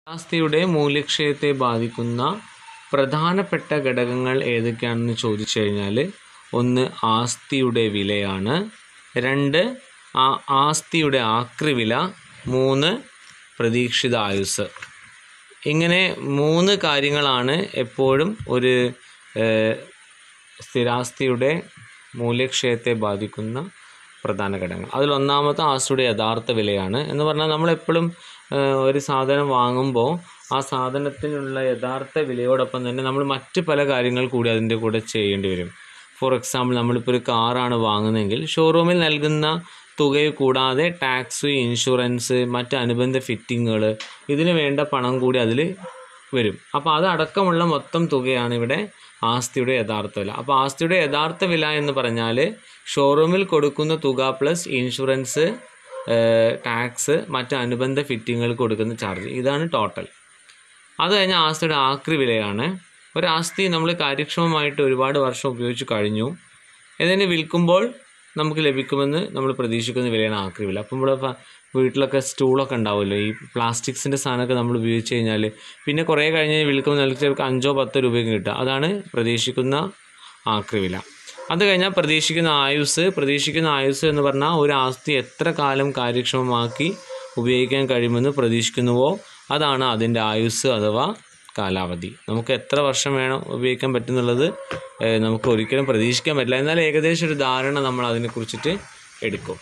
ആസ്തിയുടെ മൂല്യക്ഷയത്തെ ബാധിക്കുന്ന പ്രധാനപ്പെട്ട ഘടകങ്ങൾ ഏതൊക്കെയാണെന്ന് ചോദിച്ചു കഴിഞ്ഞാൽ ഒന്ന് ആസ്തിയുടെ വിലയാണ് രണ്ട് ആ ആസ്തിയുടെ ആക്രിവില മൂന്ന് പ്രതീക്ഷിത ആയുസ് ഇങ്ങനെ മൂന്ന് കാര്യങ്ങളാണ് എപ്പോഴും ഒരു ഏഹ്, സ്ഥിരാസ്തിയുടെ മൂല്യക്ഷയത്തെ ബാധിക്കുന്ന പ്രധാന ഘടകങ്ങൾ അതിൽ ഒന്നാമത്തെ ആസ്തിയുടെ യഥാർത്ഥ വിലയാണ് എന്ന് പറഞ്ഞാൽ നമ്മളെപ്പോഴും ഏഹ്, ഒരു സാധനം വാങ്ങുമ്പോൾ ആ സാധനത്തിനുള്ള യഥാർത്ഥ വിലയോടൊപ്പം തന്നെ നമ്മൾ മറ്റ് പല കാര്യങ്ങൾ കൂടി അതിൻ്റെ കൂടെ ചെയ്യേണ്ടി വരും ഫോർ എക്സാമ്പിൾ നമ്മളിപ്പോൾ ഒരു കാറാണ് വാങ്ങുന്നതെങ്കിൽ ഷോറൂമിൽ നൽകുന്ന തുക കൂടാതെ ടാക്സ് ഇൻഷുറൻസ് മറ്റ് അനുബന്ധ ഫിറ്റിങ്ങുകൾ ഇതിന് വേണ്ട പണം കൂടി അതിൽ വരും അപ്പോൾ അതടക്കമുള്ള മൊത്തം തുകയാണ് ഇവിടെ ആസ്തിയുടെ യഥാർത്ഥ വില അപ്പോൾ ആസ്തിയുടെ യഥാർത്ഥ വില എന്ന് പറഞ്ഞാൽ ഷോറൂമിൽ കൊടുക്കുന്ന തുക പ്ലസ് ഇൻഷുറൻസ് ടാക്സ് മറ്റ് അനുബന്ധ ഫിറ്റിങ്ങുകൾ കൊടുക്കുന്ന ചാർജ് ഇതാണ് ടോട്ടൽ അത് കഴിഞ്ഞ് ആസ്തിയുടെ ആക്രി വിലയാണ് ഒരു ആസ്തി നമ്മൾ കാര്യക്ഷമമായിട്ട് ഒരുപാട് വർഷം ഉപയോഗിച്ച് കഴിഞ്ഞു ഇതിനെ വിൽക്കുമ്പോൾ നമുക്ക് ലഭിക്കുമെന്ന് നമ്മൾ പ്രതീക്ഷിക്കുന്ന വിലയാണ് ആക്രി വില അപ്പം ഇവിടെ ഫ- വീട്ടിലൊക്കെ സ്റ്റൂളൊക്കെ ഉണ്ടാവുമല്ലോ ഈ പ്ലാസ്റ്റിക്സിൻ്റെ സാധനമൊക്കെ നമ്മൾ ഉപയോഗിച്ച് കഴിഞ്ഞാൽ പിന്നെ കുറേ കഴിഞ്ഞ് വിൽക്കുമ്പോൾ നമുക്ക് ചിലർക്ക് അഞ്ചോ പത്തോ രൂപയ്ക്ക് കിട്ടുക അതാണ് പ്രതീക്ഷിക്കുന്ന ആക്രി വില അത് കഴിഞ്ഞാൽ പ്രതീക്ഷിക്കുന്ന ആയുസ് പ്രതീക്ഷിക്കുന്ന ആയുസ് എന്ന് പറഞ്ഞാൽ ഒരു ആസ്തി എത്ര കാലം കാര്യക്ഷമമാക്കി ഉപയോഗിക്കാൻ കഴിയുമെന്ന് പ്രതീക്ഷിക്കുന്നുവോ അതാണ് അതിൻ്റെ ആയുസ് അഥവാ കാലാവധി നമുക്ക് എത്ര വർഷം വേണം ഉപയോഗിക്കാൻ പറ്റുന്നുള്ളത് ഏഹ്, നമുക്ക് ഒരിക്കലും പ്രതീക്ഷിക്കാൻ പറ്റില്ല എന്നാൽ ഏകദേശം ഒരു ധാരണ നമ്മൾ അതിനെക്കുറിച്ചിട്ട് എടുക്കും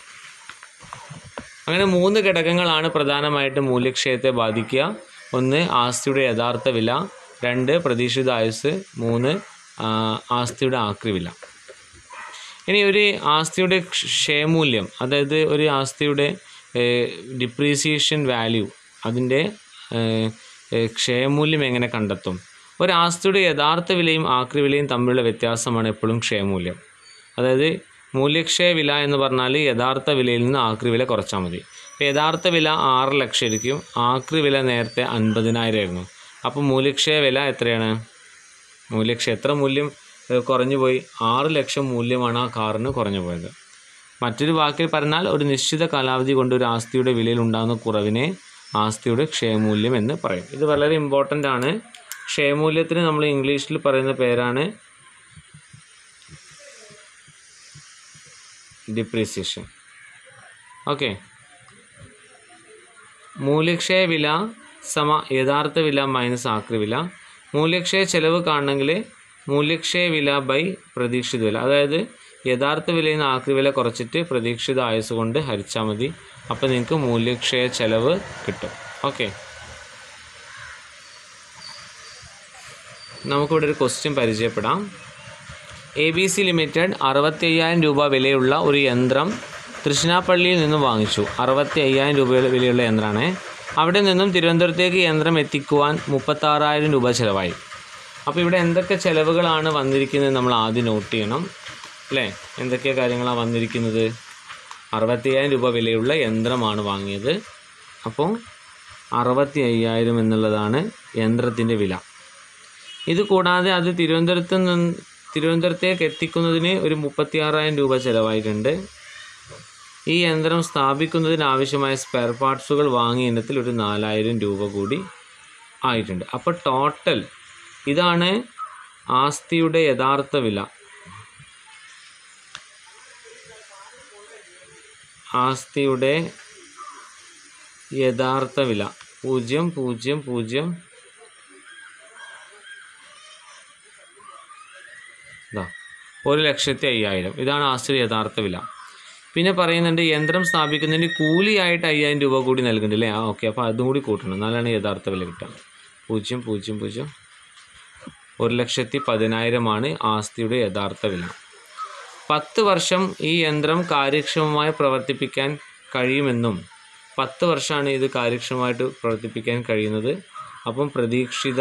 അങ്ങനെ മൂന്ന് ഘടകങ്ങളാണ് പ്രധാനമായിട്ട് മൂല്യക്ഷയത്തെ ബാധിക്കുക ഒന്ന് ആസ്തിയുടെ യഥാർത്ഥ വില രണ്ട് പ്രതീക്ഷിത ആയുസ് മൂന്ന് ആ, ആസ്തിയുടെ ആക്രി വില ഇനി ഒരു ആസ്തിയുടെ ക്ഷ- ക്ഷയമൂല്യം അതായത് ഒരു ആസ്തിയുടെ ഡിപ്രീസിയേഷൻ വാല്യൂ അതിൻ്റെ ഏഹ്, ഏഹ്, ക്ഷയമൂല്യം എങ്ങനെ കണ്ടെത്തും ഒരു ആസ്തിയുടെ യഥാർത്ഥ വിലയും ആക്രി വിലയും തമ്മിലുള്ള വ്യത്യാസമാണ് എപ്പോഴും ക്ഷയമൂല്യം അതായത് മൂല്യക്ഷയ വില എന്ന് പറഞ്ഞാൽ യഥാർത്ഥ വിലയിൽ നിന്ന് ആക്രി വില കുറച്ചാൽ മതി ഇപ്പോൾ യഥാർത്ഥ വില ആറ് ലക്ഷം ആയിരിക്കും ആക്രി വില നേരത്തെ അൻപതിനായിരം ആയിരുന്നു അപ്പോൾ മൂല്യക്ഷയ വില എത്രയാണ് മൂല്യക്ഷയം എത്ര മൂല്യം ഏഹ്, കുറഞ്ഞു പോയി ആറ് ലക്ഷം മൂല്യമാണ് ആ കാറിന് കുറഞ്ഞു പോയത് മറ്റൊരു വാക്കിൽ പറഞ്ഞാൽ ഒരു നിശ്ചിത കാലാവധി കൊണ്ട് ഒരു ആസ്തിയുടെ വിലയിൽ ഉണ്ടാകുന്ന കുറവിനെ ആസ്തിയുടെ ക്ഷയമൂല്യം എന്ന് പറയും ഇത് വളരെ ഇമ്പോർട്ടൻ്റ് ആണ് ക്ഷയമൂല്യത്തിന് നമ്മൾ ഇംഗ്ലീഷിൽ പറയുന്ന പേരാണ് ഡിപ്രീസിയേഷൻ ഓക്കെ മൂല്യക്ഷയ വില സമ യഥാർത്ഥ വില മൈനസ് ആക്രി വില മൂല്യക്ഷയ ചെലവ് കാണണമെങ്കിൽ മൂല്യക്ഷയ വില ബൈ പ്രതീക്ഷിത വില അതായത് യഥാർത്ഥ വിലയിൽ നിന്ന് ആക്രി വില കുറച്ചിട്ട് പ്രതീക്ഷിത ആയുസ് കൊണ്ട് ഹരിച്ചാൽ മതി അപ്പോൾ നിങ്ങൾക്ക് മൂല്യക്ഷയ ചെലവ് കിട്ടും ഓക്കെ നമുക്കിവിടെ ഒരു ക്വസ്റ്റ്യൻ പരിചയപ്പെടാം എ ബി സി ലിമിറ്റഡ് അറുപത്തി അയ്യായിരം രൂപ വിലയുള്ള ഒരു യന്ത്രം തൃശ്ശിനാപ്പള്ളിയിൽ നിന്നും വാങ്ങിച്ചു അറുപത്തി അയ്യായിരം രൂപ വിലയുള്ള യന്ത്രമാണ് അവിടെ നിന്നും തിരുവനന്തപുരത്തേക്ക് യന്ത്രം എത്തിക്കുവാൻ മുപ്പത്താറായിരം രൂപ ചിലവായി അപ്പോൾ ഇവിടെ എന്തൊക്കെ ചിലവുകളാണ് വന്നിരിക്കുന്നത് നമ്മൾ ആദ്യം നോട്ട് ചെയ്യണം അല്ലേ എന്തൊക്കെ കാര്യങ്ങളാണ് വന്നിരിക്കുന്നത് അറുപത്തി അയ്യായിരം രൂപ വിലയുള്ള യന്ത്രമാണ് വാങ്ങിയത് അപ്പോൾ അറുപത്തി അയ്യായിരം എന്നുള്ളതാണ് യന്ത്രത്തിൻ്റെ വില ഇത് കൂടാതെ അത് തിരുവനന്തപുരത്ത് നിന്ന് തിരുവനന്തപുരത്തേക്ക് എത്തിക്കുന്നതിന് ഒരു മുപ്പത്തിയാറായിരം രൂപ ചിലവായിട്ടുണ്ട് ഈ യന്ത്രം സ്ഥാപിക്കുന്നതിന് ആവശ്യമായ സ്പെയർ പാർട്സുകൾ വാങ്ങിയ ഇനത്തിൽ ഒരു നാലായിരം രൂപ കൂടി ആയിട്ടുണ്ട് അപ്പോൾ ടോട്ടൽ ഇതാണ് ആസ്തിയുടെ യഥാർത്ഥ വില ആസ്തിയുടെ യഥാർത്ഥ വില പൂജ്യം പൂജ്യം പൂജ്യം ഇതാ ഒരു ലക്ഷത്തി അയ്യായിരം ഇതാണ് ആസ്തിയുടെ യഥാർത്ഥ വില പിന്നെ പറയുന്നുണ്ട് യന്ത്രം സ്ഥാപിക്കുന്നതിന് കൂലിയായിട്ട് അയ്യായിരം രൂപ കൂടി നൽകുന്നുണ്ട് അല്ലേ ആ ഓക്കെ അപ്പോൾ അതും കൂടി കൂട്ടണം എന്നാലാണ് യഥാർത്ഥ വില കിട്ടുക പൂജ്യം പൂജ്യം പൂജ്യം ഒരു ലക്ഷത്തി പതിനായിരമാണ് ആസ്തിയുടെ യഥാർത്ഥ വില പത്ത് വർഷം ഈ യന്ത്രം കാര്യക്ഷമമായി പ്രവർത്തിപ്പിക്കാൻ കഴിയുമെന്നും പത്ത് വർഷമാണ് ഇത് കാര്യക്ഷമമായിട്ട് പ്രവർത്തിപ്പിക്കാൻ കഴിയുന്നത് അപ്പം പ്രതീക്ഷിത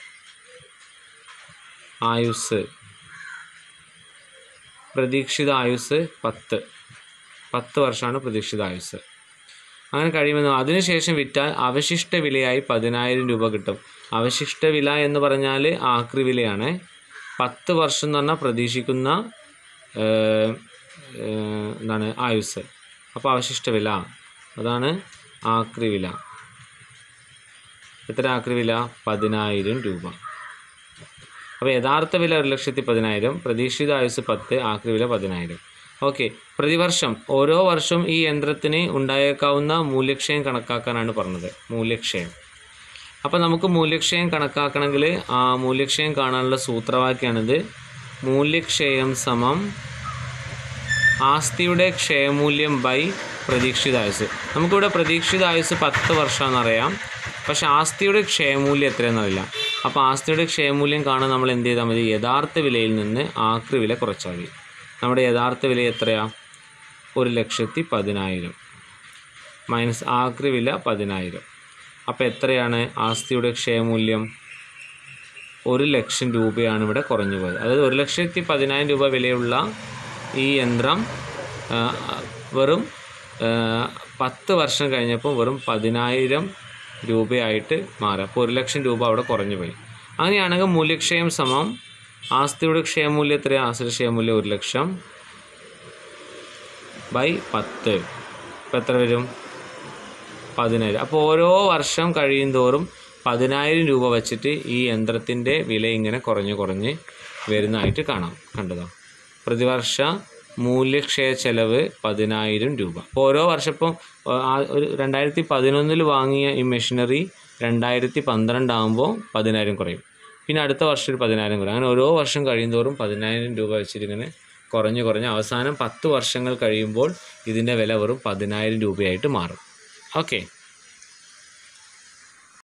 ആയുസ് പ്രതീക്ഷിത ആയുസ് പത്ത് പത്ത് വർഷമാണ് പ്രതീക്ഷിത ആയുസ് അങ്ങനെ കഴിയുമെന്ന് അതിനുശേഷം വിറ്റാൽ അവശിഷ്ട വിലയായി പതിനായിരം രൂപ കിട്ടും അവശിഷ്ട വില എന്ന് പറഞ്ഞാൽ ആക്രി വിലയാണ് പത്ത് വർഷം എന്ന് പറഞ്ഞാൽ പ്രതീക്ഷിക്കുന്ന ഏഹ്, ഏഹ്, എന്താണ് ആയുസ് അപ്പോൾ അവശിഷ്ട വില അതാണ് ആക്രി വില എത്ര ആക്രി വില പതിനായിരം രൂപ അപ്പോൾ യഥാർത്ഥ വില ഒരു ലക്ഷത്തി പതിനായിരം പ്രതീക്ഷിത ആയുസ് പത്ത് ആക്രി വില പതിനായിരം ഓക്കെ പ്രതിവർഷം ഓരോ വർഷവും ഈ യന്ത്രത്തിന് ഉണ്ടായേക്കാവുന്ന മൂല്യക്ഷയം കണക്കാക്കാനാണ് പറഞ്ഞത് മൂല്യക്ഷയം അപ്പോൾ നമുക്ക് മൂല്യക്ഷയം കണക്കാക്കണമെങ്കിൽ ആ മൂല്യക്ഷയം കാണാനുള്ള സൂത്രവാക്യാണിത് മൂല്യക്ഷയം സമം ആസ്തിയുടെ ക്ഷയമൂല്യം ബൈ പ്രതീക്ഷിത ആയുസ് നമുക്കിവിടെ പ്രതീക്ഷിത ആയുസ് പത്ത് വർഷമാണെന്നറിയാം പക്ഷേ ആസ്തിയുടെ ക്ഷയമൂല്യം എത്രയെന്നറിയില്ല അപ്പോൾ ആസ്തിയുടെ ക്ഷയമൂല്യം കാണാൻ നമ്മൾ എന്ത് ചെയ്താൽ മതി യഥാർത്ഥ വിലയിൽ നിന്ന് ആക്രി വില കുറച്ചാൽ മതി നമ്മുടെ യഥാർത്ഥ വില എത്രയാണ് ഒരു ലക്ഷത്തി പതിനായിരം മൈനസ് ആക്രി വില പതിനായിരം അപ്പോൾ എത്രയാണ് ആസ്തിയുടെ ക്ഷയമൂല്യം ഒരു ലക്ഷം രൂപയാണ് ഇവിടെ കുറഞ്ഞു പോയത് അതായത് ഒരു ലക്ഷത്തി പതിനായിരം രൂപ വിലയുള്ള ഈ യന്ത്രം ആ, വെറും ആ, പത്ത് വർഷം കഴിഞ്ഞപ്പോൾ വെറും പതിനായിരം രൂപയായിട്ട് മാറി അപ്പോൾ ഒരു ലക്ഷം രൂപ അവിടെ കുറഞ്ഞു പോയി അങ്ങനെയാണെങ്കിൽ മൂല്യക്ഷയം സമം ആസ്തിയുടെ ക്ഷയമൂല്യം എത്രയാണ് ആസ്തിയുടെ ക്ഷയമൂല്യം ഒരു ലക്ഷം ബൈ പത്ത് ഇപ്പം എത്ര വരും പതിനായിരം അപ്പോൾ ഓരോ വർഷം കഴിയും തോറും പതിനായിരം രൂപ വച്ചിട്ട് ഈ യന്ത്രത്തിൻ്റെ വില ഇങ്ങനെ കുറഞ്ഞ് കുറഞ്ഞ് വരുന്നതായിട്ട് കാണാം കണ്ടതോ പ്രതിവർഷ മൂല്യക്ഷയ ചെലവ് പതിനായിരം രൂപ അപ്പോൾ ഓരോ വർഷം ഇപ്പം ആ ഒരു രണ്ടായിരത്തി പതിനൊന്നിൽ വാങ്ങിയ ഈ മെഷീനറി രണ്ടായിരത്തി പന്ത്രണ്ടാകുമ്പോൾ പതിനായിരം കുറയും പിന്നെ അടുത്ത വർഷം ഒരു പതിനായിരം കുറയും അങ്ങനെ ഓരോ വർഷം കഴിയുന്തോറും പതിനായിരം രൂപ വെച്ചിട്ട് ഇങ്ങനെ കുറഞ്ഞ് കുറഞ്ഞ് അവസാനം പത്ത് വർഷങ്ങൾ കഴിയുമ്പോൾ ഇതിൻ്റെ വില വെറും പതിനായിരം രൂപയായിട്ട് മാറും ഓക്കെ